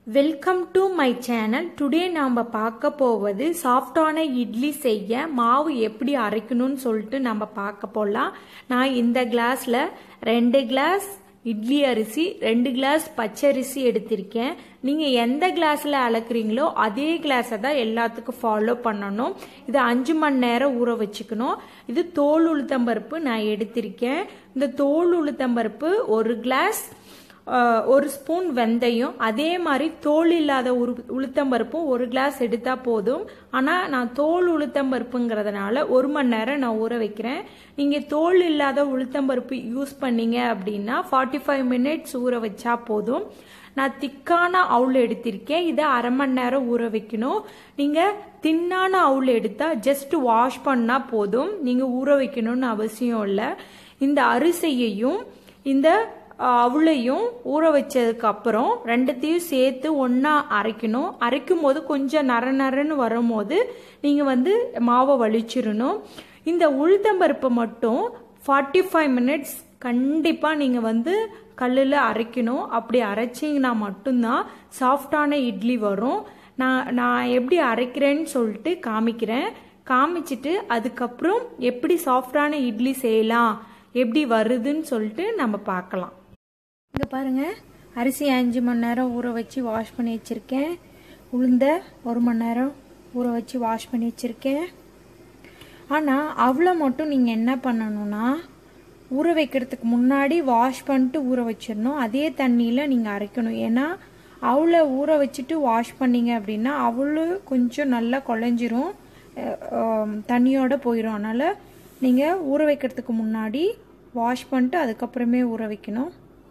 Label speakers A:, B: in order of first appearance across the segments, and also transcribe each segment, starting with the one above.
A: welcome to my channel today நாம் பார்க்க போவது சாஃப்டான இட்லி செய்ய மாவு எப்படி அரைக்கணும்னு சொல்லிட்டு நம்ம பார்க்க போகலாம் நான் இந்த கிளாஸில் ரெண்டு கிளாஸ் இட்லி அரிசி ரெண்டு கிளாஸ் பச்சரிசி எடுத்திருக்கேன் நீங்கள் எந்த கிளாஸில் அளக்குறீங்களோ அதே கிளாஸை தான் எல்லாத்துக்கும் ஃபாலோ பண்ணணும் இது அஞ்சு மணி நேரம் ஊற வச்சுக்கணும் இது தோல் உளுத்தம்பருப்பு நான் எடுத்திருக்கேன் இந்த தோல் உளுத்தம்பருப்பு ஒரு கிளாஸ் ஒரு ஸ்பூன் வெந்தயம் அதே மாதிரி தோல் இல்லாத உரு உளுத்தம்பருப்பும் ஒரு கிளாஸ் எடுத்தால் போதும் ஆனால் நான் தோல் உளுத்தம்பருப்புங்கிறதுனால ஒரு மணி நேரம் நான் ஊற வைக்கிறேன் நீங்கள் தோல் இல்லாத உளுத்தம்பருப்பு யூஸ் பண்ணீங்க அப்படின்னா ஃபார்ட்டி ஃபைவ் மினிட்ஸ் ஊற வச்சா போதும் நான் திக்கான அவுள் எடுத்திருக்கேன் இதை அரை மணி நேரம் ஊற வைக்கணும் நீங்கள் தின்னான அவுள் எடுத்தால் ஜஸ்ட் வாஷ் பண்ணால் போதும் நீங்கள் ஊற வைக்கணும்னு அவசியம் இல்லை இந்த அரிசியையும் இந்த அவளையும் ஊற வச்சதுக்கு அப்புறம் ரெண்டுத்தையும் சேர்த்து ஒன்றா அரைக்கணும் அரைக்கும் போது கொஞ்சம் நர நரன்னு வரும்போது நீங்கள் வந்து மாவை வலிச்சிடணும் இந்த உளுத்தம்பருப்பை மட்டும் ஃபார்ட்டி ஃபைவ் மினிட்ஸ் கண்டிப்பாக நீங்கள் வந்து கல்லில் அரைக்கணும் அப்படி அரைச்சிங்கன்னா மட்டும்தான் சாஃப்டான இட்லி வரும் நான் நான் எப்படி அரைக்கிறேன்னு சொல்லிட்டு காமிக்கிறேன் காமிச்சிட்டு அதுக்கப்புறம் எப்படி சாஃப்டான இட்லி செய்யலாம் எப்படி வருதுன்னு சொல்லிட்டு நம்ம பார்க்கலாம் இங்கே பாருங்கள் அரிசி அஞ்சு மணி நேரம் ஊற வச்சு வாஷ் பண்ணி வச்சுருக்கேன் உளுந்த ஒரு மணி நேரம் ஊற வச்சு வாஷ் பண்ணி வச்சுருக்கேன் ஆனால் அவ்வளோ மட்டும் நீங்கள் என்ன பண்ணணும்னா ஊற வைக்கிறதுக்கு முன்னாடி வாஷ் பண்ணிட்டு ஊற வச்சிடணும் அதே தண்ணியில் நீங்கள் அரைக்கணும் ஏன்னா அவ்வளோ ஊற வச்சுட்டு வாஷ் பண்ணீங்க அப்படின்னா அவ்வளோ கொஞ்சம் நல்லா குழஞ்சிரும் தண்ணியோட போயிடும் அதனால் நீங்கள் ஊற வைக்கிறதுக்கு முன்னாடி வாஷ் பண்ணிட்டு அதுக்கப்புறமே ஊற வைக்கணும்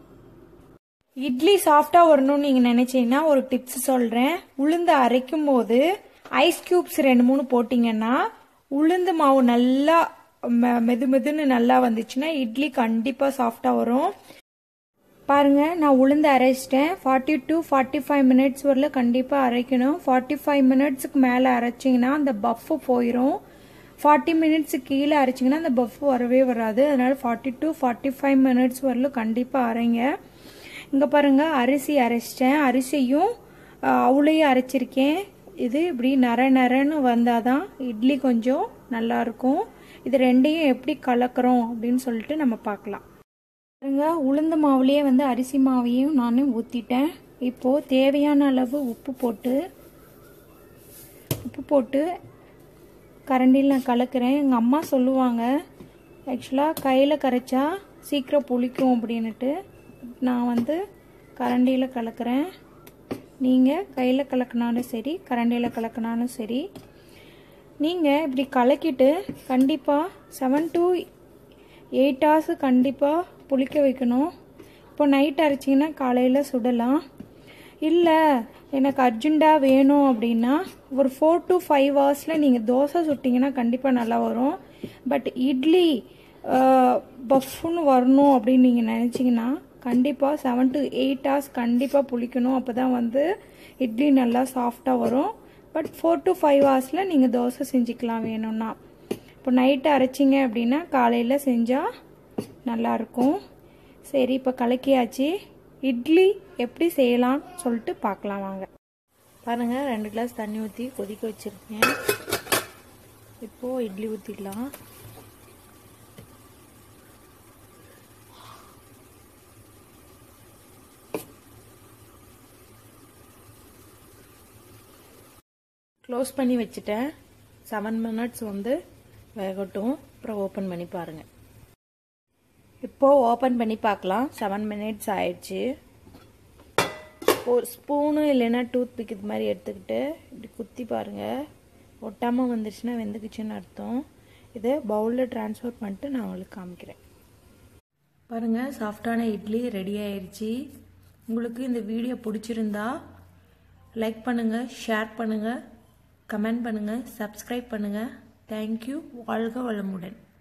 A: இட்லி சாஃப்டாக வரணும்னு நீங்கள் நினச்சிங்கன்னா ஒரு டிப்ஸ் சொல்கிறேன் உளுந்து அரைக்கும் போது ஐஸ் கியூப்ஸ் ரெண்டு மூணு போட்டிங்கன்னா உளுந்து மாவு நல்லா மெது மெதுன்னு நல்லா வந்துச்சுன்னா இட்லி கண்டிப்பாக சாஃப்டாக வரும் பாருங்க நான் உளுந்து அரைச்சிட்டேன் forty to forty five minutes வரல கண்டிப்பாக அரைக்கணும் ஃபார்ட்டி ஃபைவ் மினிட்ஸுக்கு மேலே அரைச்சிங்கன்னா அந்த பஃப்பு போயிடும் ஃபார்ட்டி மினிட்ஸு கீழே அரைச்சிங்கன்னா அந்த பஃப் வரவே வராது அதனால் forty to forty five minutes வரலும் கண்டிப்பாக அரைங்க இங்கே பாருங்கள் அரிசி அரைச்சிட்டேன் அரிசியும் அவளையும் அரைச்சிருக்கேன் இது இப்படி நர நரன்னு வந்தால் தான் இட்லி கொஞ்சம் நல்லாயிருக்கும் இது ரெண்டையும் எப்படி கலக்கிறோம் அப்படின்னு சொல்லிட்டு நம்ம பார்க்கலாம் பாருங்க உளுந்த மாவுலேயே வந்து அரிசி மாவையும் நான் ஊற்றிட்டேன் இப்போது தேவையான அளவு உப்பு போட்டு உப்பு போட்டு கரண்டியில் நான் கலக்கிறேன் எங்கள் அம்மா சொல்லுவாங்க ஆக்சுவலாக கையில் கரைச்சா சீக்கிரம் புளிக்கும் அப்படின்னுட்டு நான் வந்து கரண்டியில் கலக்கிறேன் நீங்கள் கையில் கலக்கினாலும் சரி கரண்டியில் கலக்கினாலும் சரி நீங்கள் இப்படி கலக்கிட்டு கண்டிப்பாக செவன் டு எயிட் ஹவர்ஸு கண்டிப்பாக புளிக்க வைக்கணும் இப்போ நைட் அரைச்சிங்கன்னா காலையில் சுடலாம் இல்லை எனக்கு அர்ஜெண்ட்டாக வேணும் அப்படின்னா ஒரு ஃபோர் டு ஃபைவ் ஹவர்ஸில் நீங்கள் தோசை சுட்டிங்கன்னா கண்டிப்பாக நல்லா வரும் பட் இட்லி பஃப்னு வரணும் அப்படின்னு நீங்கள் நினச்சிங்கன்னா கண்டிப்பாக செவன் டு எயிட் ஹவர்ஸ் கண்டிப்பாக புளிக்கணும் அப்போ தான் வந்து இட்லி நல்லா சாஃப்டாக வரும் பட் ஃபோர் டு ஃபைவ் ஹவர்ஸில் நீங்கள் தோசை செஞ்சுக்கலாம் வேணும்னா இப்போ நைட்டு அரைச்சிங்க அப்படின்னா காலையில் செஞ்சால் நல்லாயிருக்கும் சரி இப்போ கலக்கியாச்சு இட்லி எப்படி செய்யலாம்னு சொல்லிட்டு பார்க்கலாம் வாங்க பாருங்கள் ரெண்டு கிளாஸ் தண்ணி ஊற்றி கொதிக்க வச்சுருக்கேன் இப்போது இட்லி ஊற்றிக்கலாம் க்ளோஸ் பண்ணி வச்சுட்டேன் செவன் மினிட்ஸ் வந்து வேகட்டும் அப்புறம் ஓப்பன் பண்ணி பாருங்கள் இப்போது ஓப்பன் பண்ணி பார்க்கலாம் செவன் மினிட்ஸ் ஆயிடுச்சு ஒரு ஸ்பூனு இல்லைன்னா டூத் பிக் இது மாதிரி எடுத்துக்கிட்டு இப்படி குத்தி பாருங்கள் ஒட்டாமல் வந்துருச்சுன்னா வெந்துக்குச்சுன்னு அர்த்தம் இதை பவுலில் ட்ரான்ஸ்ஃபர் பண்ணிட்டு நான் உங்களுக்கு காமிக்கிறேன் பாருங்கள் சாஃப்டான இட்லி ரெடி ஆயிடுச்சு உங்களுக்கு இந்த வீடியோ பிடிச்சிருந்தா லைக் பண்ணுங்கள் ஷேர் பண்ணுங்கள் கமெண்ட் பண்ணுங்கள் சப்ஸ்கிரைப் பண்ணுங்கள் தேங்க்யூ வாழ்க வளமுடன்